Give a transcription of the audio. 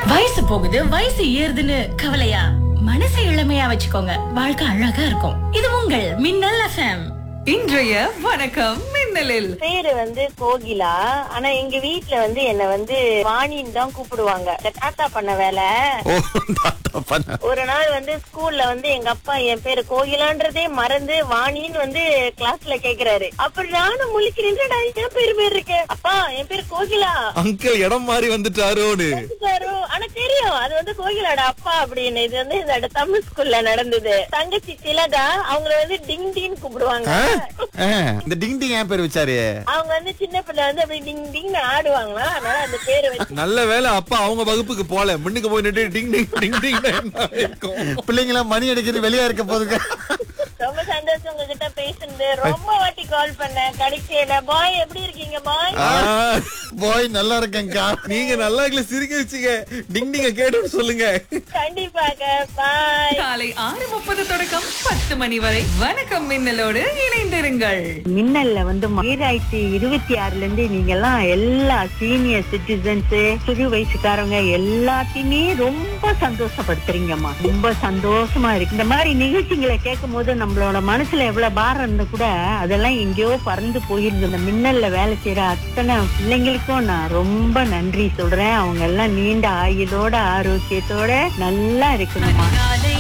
வயசு போகுது வயசு ஏறுதுன்னு கவலையா மனசை இளமையா வச்சுக்கோங்க வாழ்க்கை அழகா இருக்கும் இது உங்கள் மின்னல் எஃப்எம் இன்றைய வணக்கம் மின்னலில் பேரு வந்து கோகிலா ஆனா எங்க வீட்ல வந்து என்ன வந்து வாணின்னு தான் கூப்பிடுவாங்க இந்த தாத்தா பண்ண வேலை ஓ தாத்தா பண்ண ஒரு நாள் வந்து ஸ்கூல்ல வந்து எங்க அப்பா என் பேரு கோகிலான்றதே மறந்து வாணின்னு வந்து கிளாஸ்ல கேக்குறாரு அப்புறம் நானும் முழிக்கிறேன் என் பேரு பேர் இருக்கு அப்பா என் பேரு கோகிலா அங்கிள் இடம் மாறி வந்துட்டாரோடு சாரு ஆனா தெரியும் அது வந்து கோகிலோட அப்பா அப்படின்னு இது வந்து இந்த தமிழ் ஸ்கூல்ல நடந்தது தங்கச்சி திலகா அவங்கள வந்து டிங் டின்னு கூப்பிடுவாங்க ஆ, இந்த டிங் டிங் ஏன் பேர் வச்சாரு அவங்க வந்து சின்ன பிள்ளை வந்து அப்படி டிங் டிங்னு ஆடுவாங்களா அதனால அந்த பேரு வச்சு நல்ல வேளை அப்பா அவங்க வகுப்புக்கு போல முன்னுக்கு போய் நின்று டிங் டிங் டிங் டிங் பிள்ளைங்கள மணி அடிக்கிறது வெளியா இருக்க போதுங்க ரொம்ப சந்தோஷம் உங்ககிட்ட பேசுனது ரொம்ப வாட்டி கால் பண்ணேன் கடைசியில பாய் எப்படி இருக்கீங்க பாய் போய் நல்லா இருக்கேன்க்கா நீங்க நல்லா இருக்கல சிரிக்க வச்சுங்க டிங் டிங்க கேட்டு சொல்லுங்க கண்டிப்பாக பாய் காலை ஆறு முப்பது தொடக்கம் பத்து மணி வரை வணக்கம் மின்னலோடு இணைந்திருங்கள் மின்னல்ல வந்து ஈராயிரத்தி இருபத்தி ஆறுல இருந்து நீங்க எல்லாம் எல்லா சீனியர் சிட்டிசன்ஸ் சிறு வயசுக்காரங்க எல்லாத்தையுமே ரொம்ப சந்தோஷப்படுத்துறீங்கம்மா ரொம்ப சந்தோஷமா இருக்கு இந்த மாதிரி நிகழ்ச்சிகளை கேட்கும் போது நம்மளோட மனசுல எவ்வளவு பாரம் இருந்தா கூட அதெல்லாம் எங்கேயோ பறந்து போயிருக்கு இந்த மின்னல்ல வேலை செய்யற அத்தனை பிள்ளைங்களுக்கும் நான் ரொம்ப நன்றி சொல்றேன் அவங்க எல்லாம் நீண்ட ஆயுளோட ஆரோக்கியத்தோட நல்லா இருக்கணும்மா காலை